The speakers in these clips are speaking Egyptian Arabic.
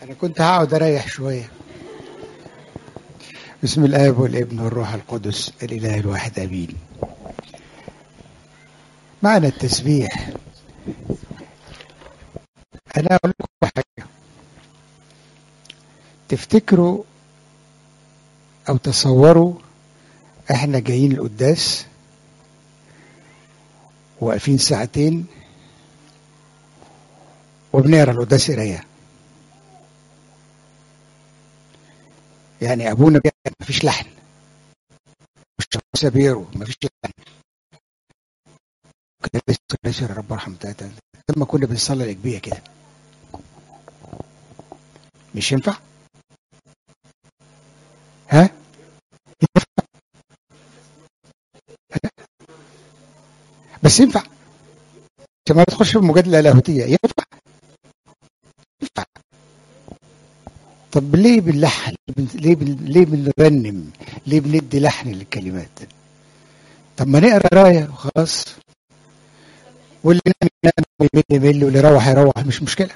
أنا كنت هقعد أريح شوية بسم الآب والابن والروح القدس الإله الواحد آمين معنى التسبيح أنا أقول لكم حاجة تفتكروا أو تصوروا إحنا جايين القداس واقفين ساعتين وبنقرا القداس قرايه يعني ابونا ما فيش لحن مش بيرو ما فيش لحن كده بس يا رب ارحم تاتا لما كنا بنصلي الاجبيه كده مش ينفع ها ينفع بس ينفع عشان ما تخش في المجادله اللاهوتيه ينفع ينفع طب ليه بنلحن ليه بن... ليه بنرنم ليه بندي لحن للكلمات طب ما نقرا رايه وخلاص واللي ينام ينام يمل واللي يروح يروح مش مشكله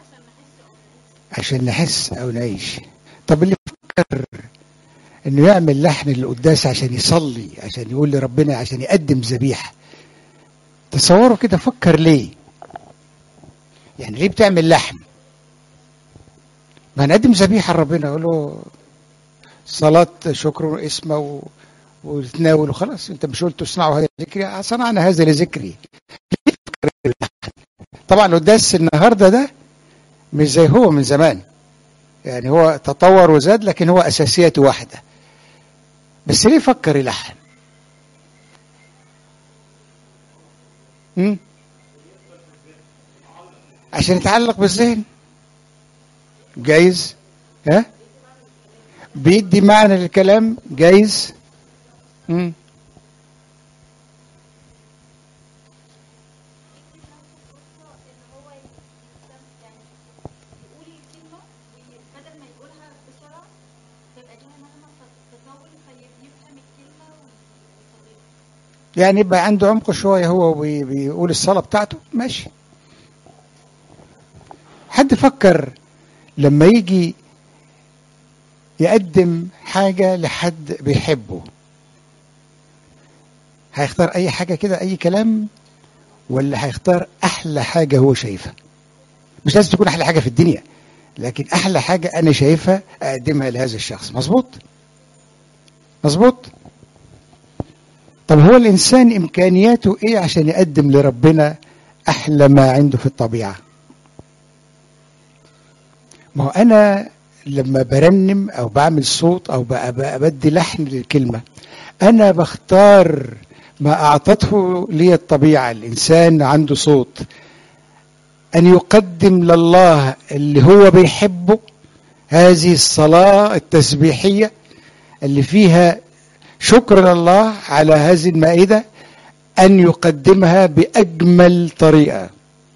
عشان نحس او نعيش طب اللي فكر انه يعمل لحن للقداس عشان يصلي عشان يقول لربنا عشان يقدم ذبيحه تصوروا كده فكر ليه يعني ليه بتعمل لحن ما نقدم ذبيحه لربنا اقول له صلاه شكر واسمه و... وتناول وخلاص انت مش قلت اصنعوا هذا ذكري صنعنا هذا لذكري طبعا القداس النهارده ده مش زي هو من زمان يعني هو تطور وزاد لكن هو اساسياته واحده بس ليه فكر يلحن عشان يتعلق بالذهن جايز ها بيدي معنى للكلام جايز مم. يعني يبقى عنده عمق شويه هو بيقول الصلاه بتاعته ماشي حد فكر لما يجي يقدم حاجه لحد بيحبه هيختار اي حاجه كده اي كلام ولا هيختار احلى حاجه هو شايفها مش لازم تكون احلى حاجه في الدنيا لكن احلى حاجه انا شايفها اقدمها لهذا الشخص مظبوط مظبوط طب هو الإنسان إمكانياته إيه عشان يقدم لربنا أحلى ما عنده في الطبيعة ما هو أنا لما برنم أو بعمل صوت أو بدي لحن للكلمة أنا بختار ما أعطته لي الطبيعة الإنسان عنده صوت أن يقدم لله اللي هو بيحبه هذه الصلاة التسبيحية اللي فيها شكر لله على هذه المائدة أن يقدمها بأجمل طريقة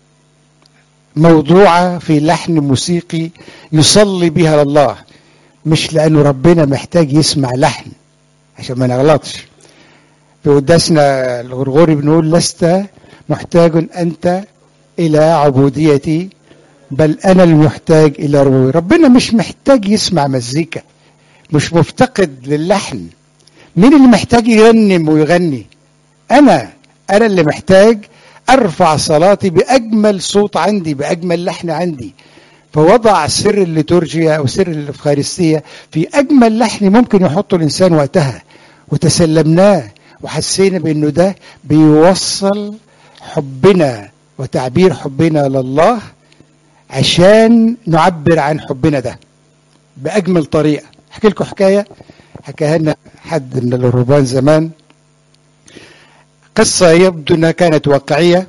موضوعة في لحن موسيقي يصلي بها لله مش لأنه ربنا محتاج يسمع لحن عشان ما نغلطش في قداسنا الغرغوري بنقول لست محتاج أنت إلى عبوديتي بل أنا المحتاج إلى ربوبيتي ربنا مش محتاج يسمع مزيكا مش مفتقد للحن مين اللي محتاج يرنم ويغني انا انا اللي محتاج ارفع صلاتي باجمل صوت عندي باجمل لحن عندي فوضع سر الليتورجيا او سر الافخارستيه في اجمل لحن ممكن يحطه الانسان وقتها وتسلمناه وحسينا بانه ده بيوصل حبنا وتعبير حبنا لله عشان نعبر عن حبنا ده باجمل طريقه احكي لكم حكايه حكاها لنا حد من الرهبان زمان قصة يبدو أنها كانت واقعية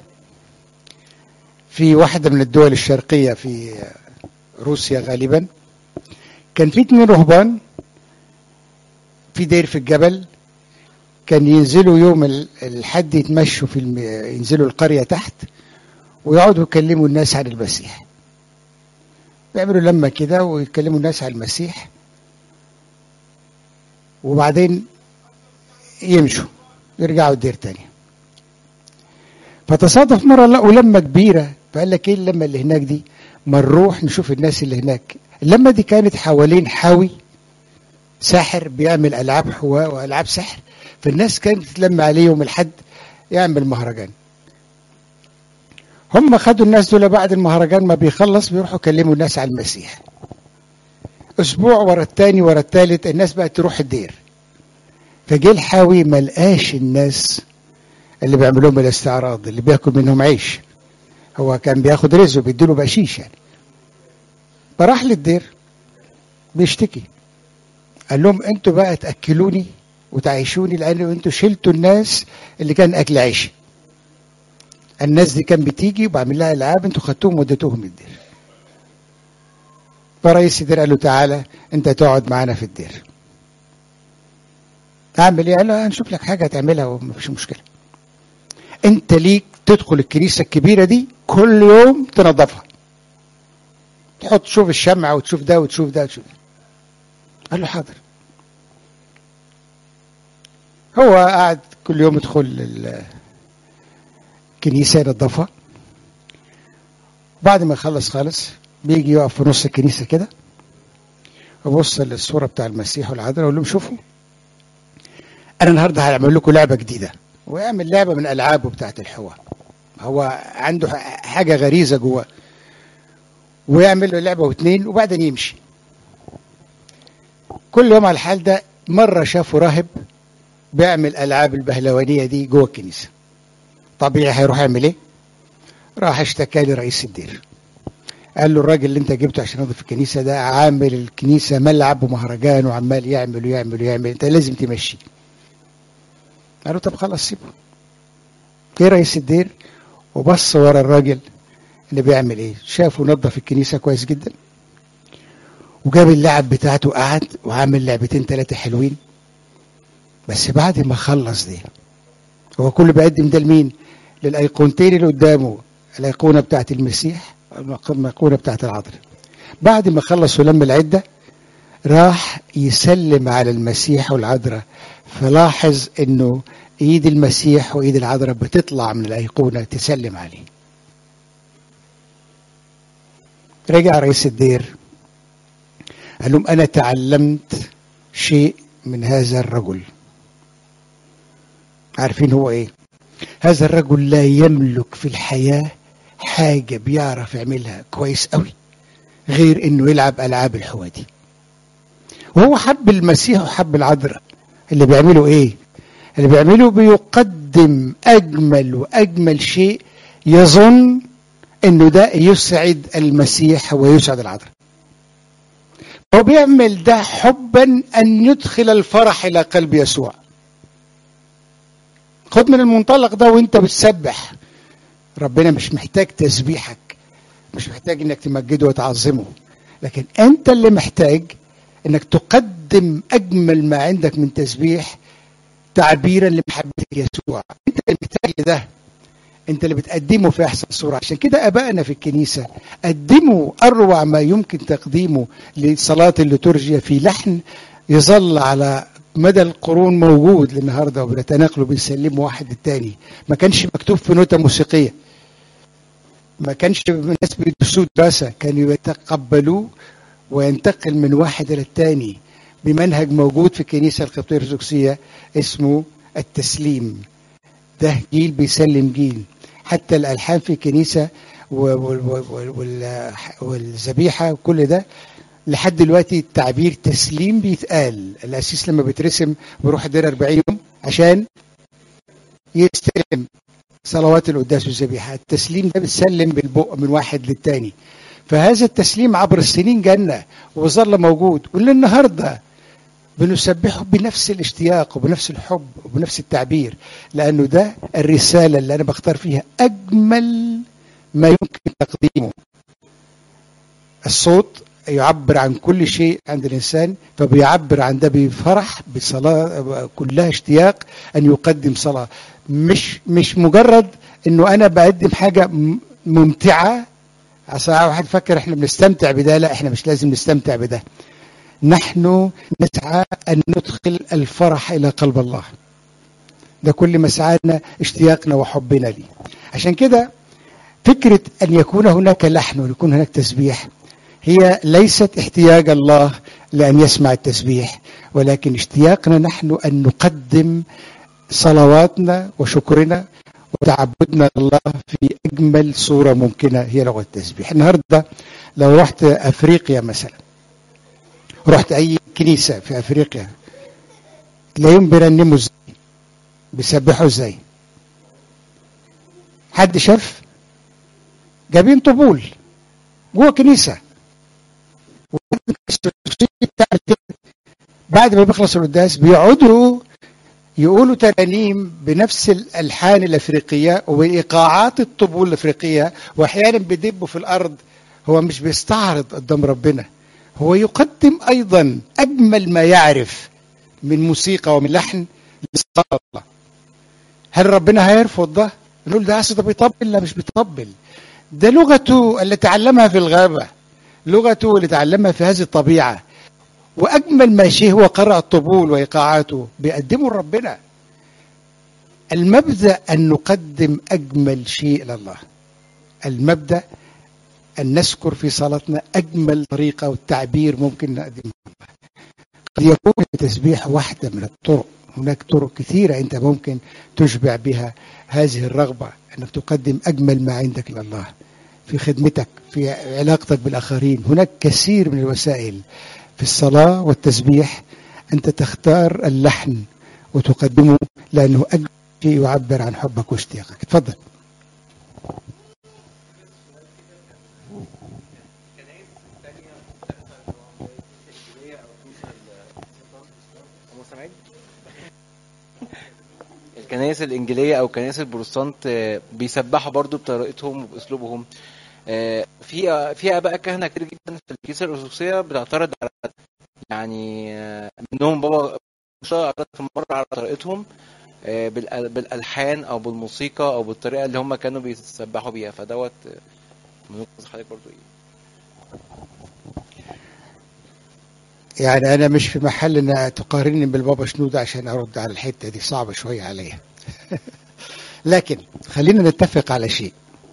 في واحدة من الدول الشرقية في روسيا غالبا كان في اثنين رهبان في دير في الجبل كان ينزلوا يوم الحد يتمشوا في الم... ينزلوا القرية تحت ويقعدوا يكلموا الناس عن المسيح يعملوا لما كده ويكلموا الناس عن المسيح وبعدين يمشوا يرجعوا الدير تاني فتصادف مرة لقوا لمة كبيرة فقال لك ايه اللمة اللي هناك دي ما نروح نشوف الناس اللي هناك اللمة دي كانت حوالين حاوي ساحر بيعمل ألعاب حواء وألعاب سحر فالناس كانت تتلم عليه يوم الحد يعمل مهرجان هم خدوا الناس دول بعد المهرجان ما بيخلص بيروحوا يكلموا الناس على المسيح اسبوع ورا التاني ورا التالت الناس بقت تروح الدير فجه الحاوي ما لقاش الناس اللي بيعملوا لهم الاستعراض اللي بياكل منهم عيش هو كان بياخد رزقه بيديله بقشيش يعني فراح للدير بيشتكي قال لهم انتوا بقى تاكلوني وتعيشوني لان انتوا شلتوا الناس اللي كان اكل عيش الناس دي كان بتيجي وبعمل لها العاب انتوا خدتوهم وديتوهم الدير فرئيس الدير قال له تعالى انت تقعد معانا في الدير اعمل ايه قال له هنشوف لك حاجه تعملها ومفيش مشكله انت ليك تدخل الكنيسه الكبيره دي كل يوم تنظفها تحط تشوف الشمع وتشوف ده وتشوف ده وتشوف ده. قال له حاضر هو قاعد كل يوم يدخل الكنيسة ينظفها بعد ما يخلص خالص بيجي يقف في نص الكنيسة كده وبص للصورة بتاع المسيح والعذراء ويقول لهم شوفوا أنا النهاردة هعمل لكم لعبة جديدة ويعمل لعبة من ألعابه بتاعت الحوار هو عنده حاجة غريزة جواه ويعمل له لعبة واثنين وبعدين يمشي كل يوم على الحال ده مرة شافوا راهب بيعمل ألعاب البهلوانية دي جوه الكنيسة طبيعي هيروح يعمل ايه؟ راح اشتكى لي رئيس الدير قال له الراجل اللي انت جبته عشان ينظف الكنيسة ده عامل الكنيسة ملعب ومهرجان وعمال يعمل ويعمل ويعمل انت لازم تمشيه قال له طب خلاص سيبه جه رئيس الدير وبص ورا الراجل اللي بيعمل ايه شافه نظف الكنيسة كويس جدا وجاب اللعب بتاعته قعد وعامل لعبتين ثلاثة حلوين بس بعد ما خلص دي هو كله بيقدم ده لمين للأيقونتين اللي قدامه الأيقونة بتاعت المسيح الأيقونة بتاعت العذراء بعد ما خلص ولم العدة راح يسلم على المسيح والعذراء فلاحظ انه ايد المسيح وايد العذراء بتطلع من الايقونه تسلم عليه رجع رئيس الدير قال لهم انا تعلمت شيء من هذا الرجل عارفين هو ايه هذا الرجل لا يملك في الحياه حاجه بيعرف يعملها كويس قوي غير انه يلعب العاب الحوادي وهو حب المسيح وحب العذراء اللي بيعملوا ايه اللي بيعملوا بيقدم اجمل واجمل شيء يظن انه ده يسعد المسيح ويسعد العذراء هو بيعمل ده حبا ان يدخل الفرح الى قلب يسوع خد من المنطلق ده وانت بتسبح ربنا مش محتاج تسبيحك مش محتاج انك تمجده وتعظمه لكن انت اللي محتاج انك تقدم اجمل ما عندك من تسبيح تعبيرا لمحبتك يسوع انت اللي محتاج لده انت اللي بتقدمه في احسن صوره عشان كده ابائنا في الكنيسه قدموا اروع ما يمكن تقديمه لصلاه الليتورجيا في لحن يظل على مدى القرون موجود للنهارده وبنتناقله بنسلمه واحد للتاني ما كانش مكتوب في نوتة موسيقيه ما كانش الناس بيدرسوه دراسه كانوا يتقبلوه وينتقل من واحد الى الثاني بمنهج موجود في الكنيسه القبطيه الارثوذكسيه اسمه التسليم ده جيل بيسلم جيل حتى الالحان في الكنيسه والذبيحه وكل ده لحد دلوقتي التعبير تسليم بيتقال الاسيس لما بيترسم بيروح الدير 40 يوم عشان يستلم صلوات القداس والذبيحه التسليم ده بتسلم بالبق من واحد للتاني فهذا التسليم عبر السنين جنة وظل موجود وللنهاردة بنسبحه بنفس الاشتياق وبنفس الحب وبنفس التعبير لأنه ده الرسالة اللي أنا بختار فيها أجمل ما يمكن تقديمه الصوت يعبر عن كل شيء عند الإنسان فبيعبر عن ده بفرح بصلاة كلها اشتياق أن يقدم صلاة مش مش مجرد أنه أنا بقدم حاجة ممتعة عشان واحد فكر احنا بنستمتع بده لا احنا مش لازم نستمتع بده نحن نسعى ان ندخل الفرح الى قلب الله ده كل مسعانا اشتياقنا وحبنا ليه عشان كده فكرة أن يكون هناك لحن ويكون هناك تسبيح هي ليست احتياج الله لأن يسمع التسبيح ولكن اشتياقنا نحن أن نقدم صلواتنا وشكرنا وتعبدنا لله في أجمل صورة ممكنة هي لغة التسبيح النهاردة لو رحت أفريقيا مثلا رحت أي كنيسة في أفريقيا تلاقيهم بيرنموا ازاي بيسبحوا ازاي حد شاف جايبين طبول جوه كنيسه بعد ما بيخلص القداس بيقعدوا يقولوا ترانيم بنفس الالحان الافريقيه وبايقاعات الطبول الافريقيه واحيانا بيدبوا في الارض هو مش بيستعرض قدام ربنا هو يقدم ايضا اجمل ما يعرف من موسيقى ومن لحن للصلاه هل ربنا هيرفض ده؟ نقول ده ده بيطبل لا مش بيطبل ده لغته اللي تعلمها في الغابه لغته اللي تعلمها في هذه الطبيعه واجمل ما شيء هو قرأ الطبول وايقاعاته بيقدمه لربنا المبدا ان نقدم اجمل شيء لله المبدا ان نذكر في صلاتنا اجمل طريقه والتعبير ممكن نقدمه لله قد يكون التسبيح واحده من الطرق هناك طرق كثيره انت ممكن تشبع بها هذه الرغبه انك تقدم اجمل ما عندك لله في خدمتك في علاقتك بالاخرين هناك كثير من الوسائل في الصلاة والتسبيح أنت تختار اللحن وتقدمه لأنه أجل شيء يعبر عن حبك واشتياقك تفضل الكنائس الإنجيلية أو كنائس البروتستانت بيسبحوا برضو بطريقتهم وبأسلوبهم في في اباء كهنه كتير جدا في الكنيسه الارثوذكسيه بتعترض على يعني منهم بابا اعترض في مره على طريقتهم بالالحان او بالموسيقى او بالطريقه اللي هم كانوا بيسبحوا بيها فدوت من حضرتك برضو ايه يعني انا مش في محل ان تقارني بالبابا شنودة عشان ارد على الحته دي صعبه شويه عليا لكن خلينا نتفق على شيء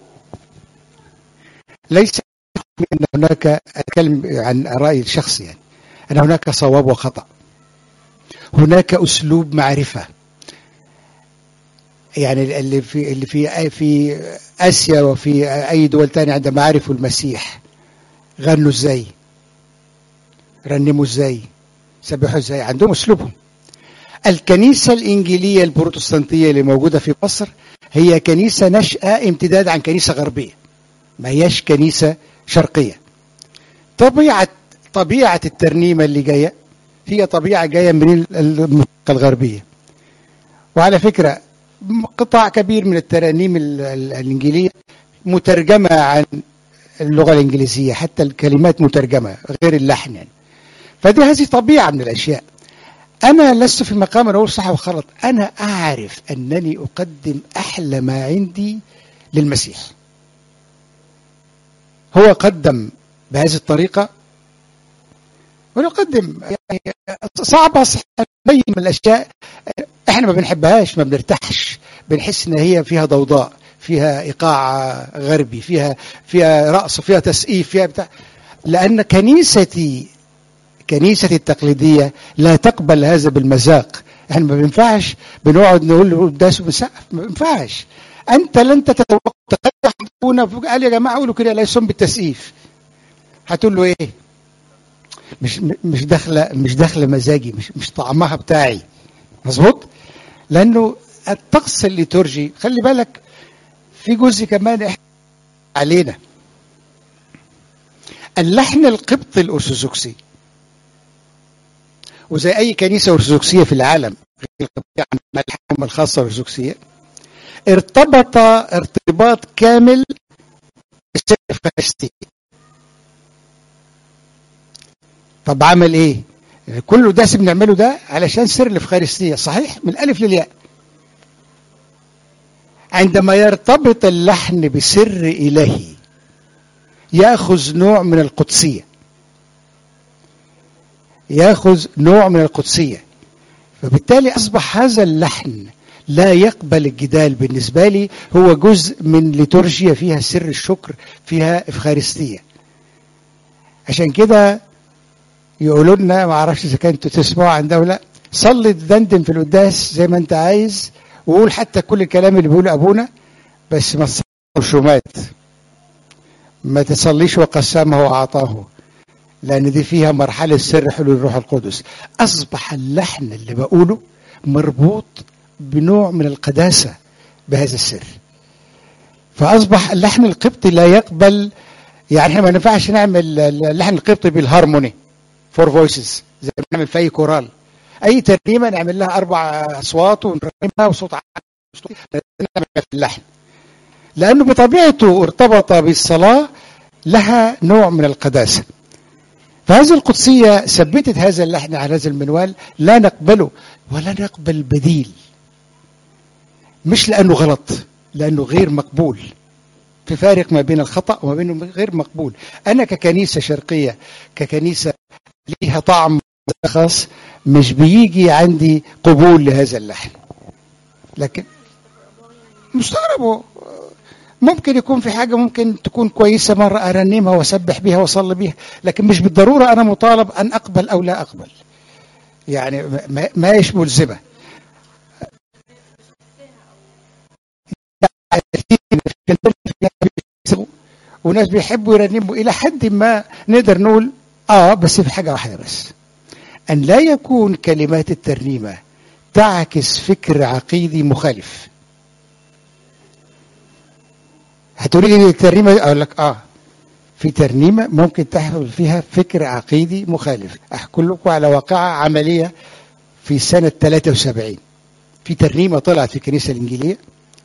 ليس ان هناك اتكلم عن رايي الشخصي يعني ان هناك صواب وخطا هناك اسلوب معرفه يعني اللي في اللي في في اسيا وفي اي دول تانية عندما عرفوا المسيح غنوا ازاي رنموا ازاي سبحوا ازاي عندهم اسلوبهم الكنيسه الانجيليه البروتستانتيه اللي موجوده في مصر هي كنيسه نشأة امتداد عن كنيسه غربيه ما هياش كنيسة شرقية طبيعة طبيعة الترنيمة اللي جاية هي طبيعة جاية من الموسيقى الغربية وعلى فكرة قطاع كبير من الترانيم الإنجيلية مترجمة عن اللغة الإنجليزية حتى الكلمات مترجمة غير اللحن يعني فدي هذه طبيعة من الأشياء أنا لست في مقام أن أقول صح وغلط أنا أعرف أنني أقدم أحلى ما عندي للمسيح هو قدم بهذه الطريقة ونقدم يعني صعبة نبين من الأشياء احنا ما بنحبهاش ما بنرتاحش بنحس ان هي فيها ضوضاء فيها ايقاع غربي فيها فيها رقص فيها تسقيف فيها بتاع لان كنيستي كنيستي التقليديه لا تقبل هذا بالمذاق احنا ما بينفعش بنقعد نقول قداس وبنسقف ما بينفعش انت لن تتوقع قال يا جماعه قولوا كده لا يصوم بالتسقيف هتقول له ايه مش مش داخله مش داخله مزاجي مش مش طعمها بتاعي مظبوط لانه الطقس الليتورجي خلي بالك في جزء كمان احنا علينا اللحن القبطي الارثوذكسي وزي اي كنيسه ارثوذكسيه في العالم الحكومه الخاصه الارثوذكسيه ارتبط ارتباط كامل بالسر الفلسطيني طب عمل ايه كله ده بنعمله ده علشان سر الافخارستيه صحيح من الالف للياء عندما يرتبط اللحن بسر الهي ياخذ نوع من القدسيه ياخذ نوع من القدسيه فبالتالي اصبح هذا اللحن لا يقبل الجدال بالنسبة لي هو جزء من ليتورجيا فيها سر الشكر فيها إفخارستية عشان كده يقولوا لنا ما اعرفش اذا كنتوا تسمعوا عن ده ولا لا صلي تدندن في القداس زي ما انت عايز وقول حتى كل الكلام اللي بيقوله ابونا بس ما تصليش ومات ما تصليش وقسمه واعطاه لان دي فيها مرحله سر حلول الروح القدس اصبح اللحن اللي بقوله مربوط بنوع من القداسه بهذا السر فاصبح اللحن القبطي لا يقبل يعني احنا ما ينفعش نعمل اللحن القبطي بالهارموني فور فويسز زي ما بنعمل في اي كورال اي ترنيمه نعمل لها اربع اصوات ونرنمها وصوت عالي نعمل في اللحن لانه بطبيعته ارتبط بالصلاه لها نوع من القداسه فهذه القدسيه ثبتت هذا اللحن على هذا المنوال لا نقبله ولا نقبل بديل مش لانه غلط لانه غير مقبول في فارق ما بين الخطا وما بين غير مقبول انا ككنيسه شرقيه ككنيسه ليها طعم خاص مش بيجي عندي قبول لهذا اللحن لكن مستغرب ممكن يكون في حاجه ممكن تكون كويسه مره ارنمها واسبح بها واصلي بيها لكن مش بالضروره انا مطالب ان اقبل او لا اقبل يعني ما هيش ملزمه وناس بيحبوا يرنموا الى حد ما نقدر نقول اه بس في حاجه واحده بس ان لا يكون كلمات الترنيمه تعكس فكر عقيدي مخالف هتقولي لي الترنيمه اقول لك اه في ترنيمه ممكن تحصل فيها فكر عقيدي مخالف احكي لكم على واقعه عمليه في سنه 73 في ترنيمه طلعت في الكنيسه الانجيليه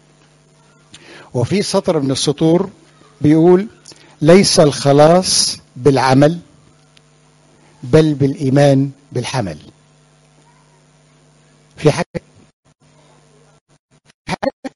وفي سطر من السطور بيقول ليس الخلاص بالعمل بل بالإيمان بالحمل في حاجة حاجة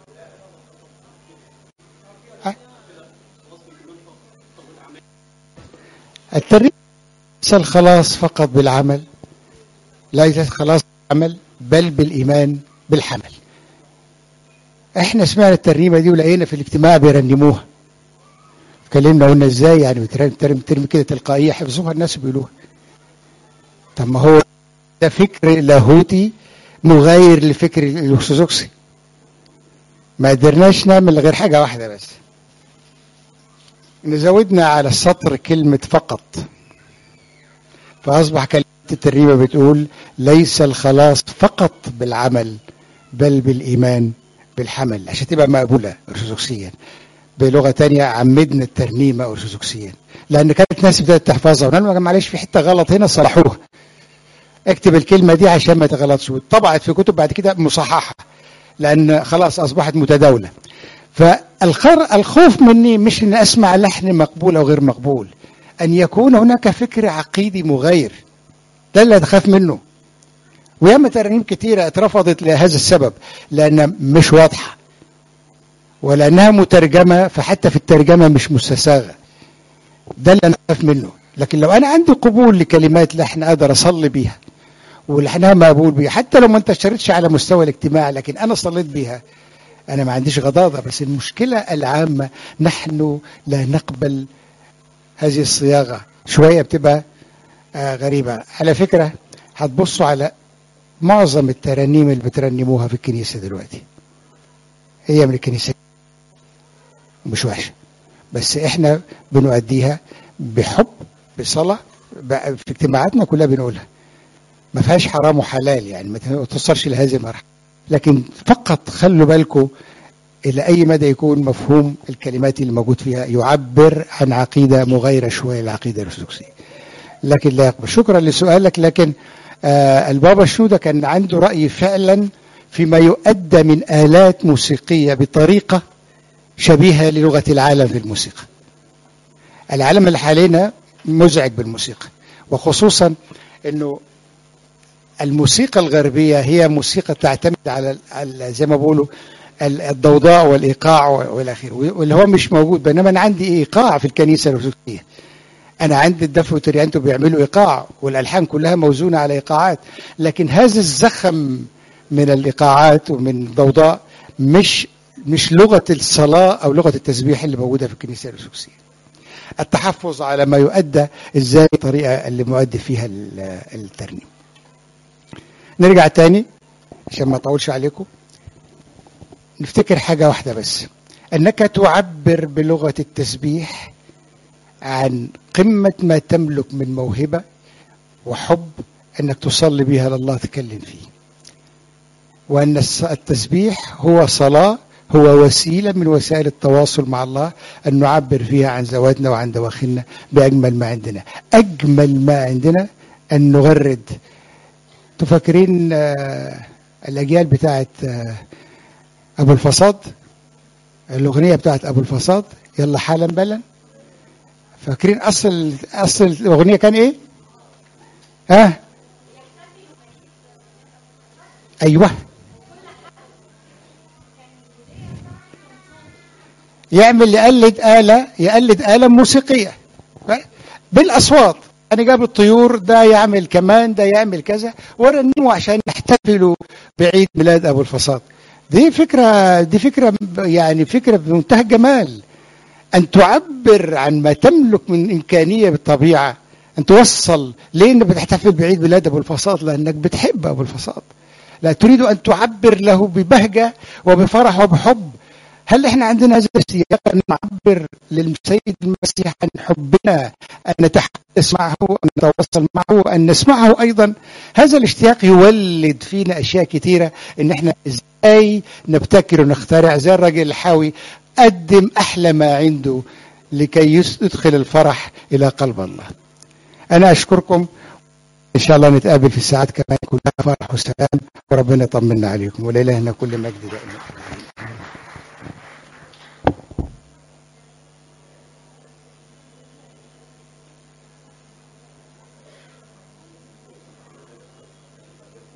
الترنيم ليس الخلاص فقط بالعمل ليس الخلاص بالعمل بل بالإيمان بالحمل احنا سمعنا الترنيمه دي ولقينا في الاجتماع بيرنموها اتكلمنا قلنا ازاي يعني بترمي ترمي كده تلقائيه حفظوها الناس بيقولوها طب ما هو ده فكر لاهوتي مغاير لفكر الارثوذكسي ما قدرناش نعمل غير حاجه واحده بس نزودنا على السطر كلمه فقط فاصبح كلمه الترنيمه بتقول ليس الخلاص فقط بالعمل بل بالايمان بالحمل عشان تبقى مقبوله ارثوذكسيا بلغه تانية عمدنا الترنيمه ارثوذكسيا لان كانت ناس بدات تحفظها وقالوا معلش في حته غلط هنا صلحوها اكتب الكلمه دي عشان ما تغلطش واتطبعت في كتب بعد كده مصححه لان خلاص اصبحت متداوله فالخر الخوف مني مش ان اسمع لحن مقبول او غير مقبول ان يكون هناك فكر عقيدي مغاير ده اللي تخاف منه وياما ترانيم كتيرة اترفضت لهذا السبب لأنها مش واضحة ولأنها مترجمة فحتى في الترجمة مش مستساغة ده اللي أنا أخاف منه لكن لو أنا عندي قبول لكلمات لحن أقدر أصلي بيها ولحنها مقبول بيها حتى لو ما انتشرتش على مستوى الاجتماع لكن أنا صليت بيها أنا ما عنديش غضاضة بس المشكلة العامة نحن لا نقبل هذه الصياغة شوية بتبقى آه غريبة على فكرة هتبصوا على معظم الترانيم اللي بترنموها في الكنيسة دلوقتي هي من الكنيسة مش وحشة بس احنا بنؤديها بحب بصلاة في اجتماعاتنا كلها بنقولها ما فيهاش حرام وحلال يعني ما توصلش لهذه المرحلة لكن فقط خلوا بالكم إلى أي مدى يكون مفهوم الكلمات اللي موجود فيها يعبر عن عقيدة مغايرة شوية للعقيدة الأرثوذكسية لكن لا يقبل شكرا لسؤالك لكن آه البابا شنودة كان عنده رأي فعلا فيما يؤدى من آلات موسيقية بطريقة شبيهة للغة العالم في الموسيقى العالم اللي حالينا مزعج بالموسيقى وخصوصا انه الموسيقى الغربية هي موسيقى تعتمد على زي ما بيقولوا الضوضاء والإيقاع والى اخره واللي هو مش موجود بينما أنا عندي إيقاع في الكنيسة الأرثوذكسية أنا عندي الدف والتريانتو بيعملوا إيقاع والألحان كلها موزونة على إيقاعات لكن هذا الزخم من الإيقاعات ومن الضوضاء مش مش لغة الصلاة أو لغة التسبيح اللي موجودة في الكنيسة الأرثوذكسية التحفظ على ما يؤدى ازاي الطريقه اللي مؤدي فيها الترنيم نرجع تاني عشان ما اطولش عليكم نفتكر حاجه واحده بس انك تعبر بلغه التسبيح عن قمه ما تملك من موهبه وحب انك تصلي بها لله تكلم فيه وان التسبيح هو صلاه هو وسيله من وسائل التواصل مع الله ان نعبر فيها عن ذواتنا وعن دواخلنا باجمل ما عندنا اجمل ما عندنا ان نغرد تفكرين الاجيال بتاعت ابو الفصاد الاغنيه بتاعت ابو الفصاد يلا حالا بلا فاكرين اصل اصل الاغنيه كان ايه ها ايوه يعمل يقلد آلة يقلد آلة موسيقية بالأصوات أنا جاب الطيور ده يعمل كمان ده يعمل كذا ورنموا عشان نحتفلوا بعيد ميلاد أبو الفصاد دي فكرة دي فكرة يعني فكرة بمنتهى الجمال أن تعبر عن ما تملك من إمكانية بالطبيعة أن توصل ليه إنك بتحتفل بعيد ميلاد أبو الفصاد لأنك بتحب أبو الفصاد لا تريد أن تعبر له ببهجة وبفرح وبحب هل احنا عندنا هذا السياق ان نعبر للسيد المسيح عن حبنا ان نتحدث معه ان نتواصل معه ان نسمعه ايضا هذا الاشتياق يولد فينا اشياء كثيره ان احنا ازاي نبتكر ونخترع زي الراجل الحاوي قدم احلى ما عنده لكي يدخل الفرح الى قلب الله انا اشكركم ان شاء الله نتقابل في الساعات كمان كلها فرح وسلام وربنا يطمنا عليكم ولإلهنا كل مجد دائما